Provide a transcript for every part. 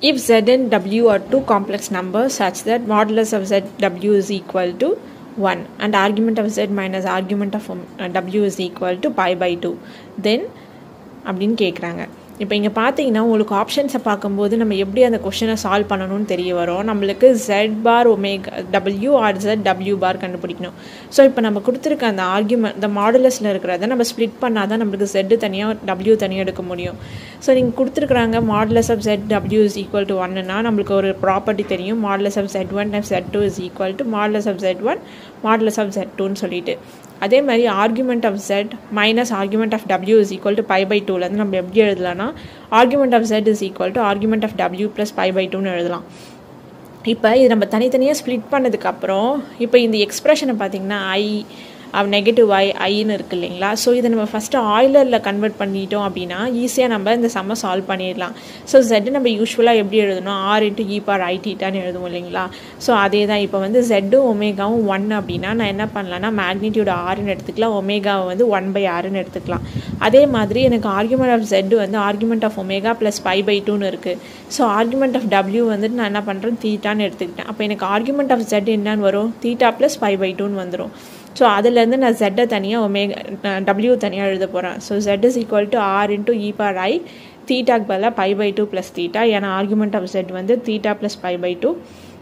if z and w are two complex numbers such that modulus of zw is equal to 1 and argument of z minus argument of um, uh, w is equal to pi by 2 then அப்படின்னு கேட்குறாங்க இப்போ இங்கே பார்த்தீங்கன்னா உங்களுக்கு ஆப்ஷன்ஸை பார்க்கும்போது நம்ம எப்படி அந்த கொஷனை சால்வ் பண்ணணும்னு தெரிய வரும் நம்மளுக்கு Z bar omega W R Z W bar கண்டுபிடிக்கணும் ஸோ இப்போ நம்ம கொடுத்துருக்க அந்த ஆர்குமெண்ட் இந்த மாடுலஸில் இருக்கிறத நம்ம ஸ்ப்ளிட் பண்ணால் தான் நம்மளுக்கு ஜெட்டு தனியாக டபிள்யூ தனியாக எடுக்க முடியும் ஸோ நீங்கள் கொடுத்துருக்குறாங்க modulus of Z W is equal to ஒன்னுனா நம்மளுக்கு ஒரு ப்ராப்பர்ட்டி தெரியும் modulus of Z one time Z two is equal to modulus of Z one modulus of Z டூன்னு சொல்லிட்டு அதே மாதிரி argument of Z minus argument of W is equal to pi by டூலேருந்து நம்ம எப்படி எழுதலாம்னா argument of Z is equal to argument of W plus pi by டூன்னு எழுதலாம் இப்போ இது நம்ம தனித்தனியாக ஸ்ப்ளிட் பண்ணதுக்கப்புறம் இப்போ இந்த எக்ஸ்ப்ரெஷனை பார்த்தீங்கன்னா ஐ நெகட்டிவ் ஐ ஐன்னு இருக்கு இல்லைங்களா ஸோ இதை நம்ம ஃபஸ்ட்டு ஆயிலரில் கன்வெர்ட் பண்ணிட்டோம் அப்படின்னா ஈஸியாக நம்ம இந்த சம்ம சால்வ் பண்ணிடலாம் ஸோ ஜெட்டு நம்ம யூஸ்வலாக எப்படி எழுதணும் ஆர் இன்ட்டு இ பார் ஐ டீட்டான்னு எழுதுவோம் இல்லைங்களா ஸோ அதே தான் இப்போ வந்து ஜெட்டும் ஒமேகாவும் ஒன் அப்படின்னா நான் என்ன பண்ணலான்னா மேக்னிடியூட் ஆறுன்னு எடுத்துக்கலாம் ஒமேகாவை வந்து ஒன் பை ஆறுன்னு எடுத்துக்கலாம் அதே மாதிரி எனக்கு ஆர்குமெண்ட் ஆஃப் ஜெட் வந்து argument of omega plus pi by டூன்னு இருக்குது ஸோ ஆர்குமெண்ட் ஆஃப் டபிள்யூ வந்துட்டு நான் என்ன பண்ணுறேன் தீட்டான்னு எடுத்துக்கிட்டேன் அப்போ எனக்கு ஆர்குமெண்ட் ஆஃப் ஜெட் என்னன்னு வரும் தீட்டா ப்ளஸ் பை பை டூன்னு வந்துடும் ஸோ அதுலேருந்து நான் ஜெட்டை தனியாக ஒமேகா டபிள்யூ தனியாக எழுத போகிறேன் so Z is equal to R into E power I தீட்டாக்கு பதிலாக pi by two plus theta ஏன்னா ஆர்குமெண்ட் ஆஃப் ஜெட் வந்து theta plus pi by two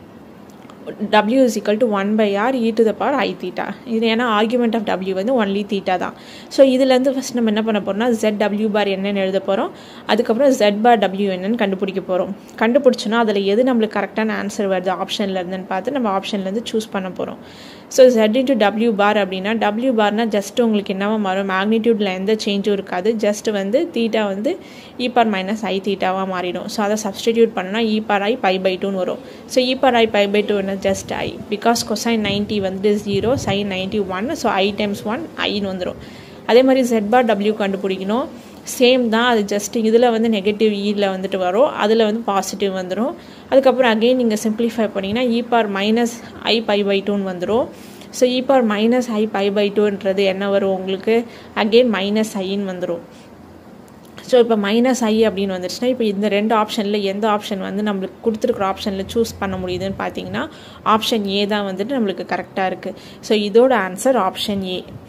w is equal to 1 by r e to the power i theta இது ஏன்னா argument of w வந்து only theta தான் so இதுலேருந்து first நம்ம என்ன பண்ண போகிறோம்னா z w பார் என்னன்னு எழுத போகிறோம் அதுக்கப்புறம் z பார் w என்னன்னு கண்டுபிடிக்க போகிறோம் கண்டுபிடிச்சோன்னா அதில் எது நம்மளுக்கு கரெக்டான ஆன்சர் வருது ஆப்ஷனில் இருந்துன்னு பார்த்து நம்ம ஆப்ஷன்லேருந்து சூஸ் பண்ண போகிறோம் so z into W bar அப்படின்னா டபிள்யூ பார்னா ஜஸ்ட் உங்களுக்கு என்னவா மாறும் மேக்னிடியூடில் எந்த சேஞ்சும் இருக்காது ஜஸ்ட் வந்து தீட்டா வந்து இ பார் மைனஸ் ஐ தீட்டாவாக மாறிடும் ஸோ அதை சப்ஸ்டிடியூட் பண்ணால் இ பார் ஐ பை பை டூன்னு வரும் so E power I pi by two என்ன just I because cosine ninety வந்து zero sine ninety one so I times one ஐன்னு வந்துடும் அதே மாதிரி ஜெட் பார் டபிள்யூ கண்டுபிடிக்கணும் சேம் தான் அது ஜஸ்ட் இதில் வந்து நெகட்டிவ் இயில் வந்துட்டு வரும் அதில் வந்து பாசிட்டிவ் வந்துடும் அதுக்கப்புறம் அகெயின் நீங்கள் சிம்பிளிஃபை பண்ணிங்கன்னா E power minus I pi by டூன்னு வந்துடும் so E power minus I pi by டூன்றது என்ன வரும் உங்களுக்கு அகெயின் மைனஸ் ஐன்னு வந்துடும் ஸோ இப்போ மைனஸ் ஐ அப்படின்னு வந்துருச்சுன்னா இப்போ இந்த ரெண்டு ஆப்ஷனில் எந்த ஆப்ஷன் வந்து நம்மளுக்கு கொடுத்துருக்குற ஆப்ஷனில் சூஸ் பண்ண முடியுதுன்னு பார்த்தீங்கன்னா ஆப்ஷன் ஏ தான் வந்துட்டு நம்மளுக்கு கரெக்டாக இருக்குது ஸோ இதோட ஆன்சர் ஆப்ஷன் ஏ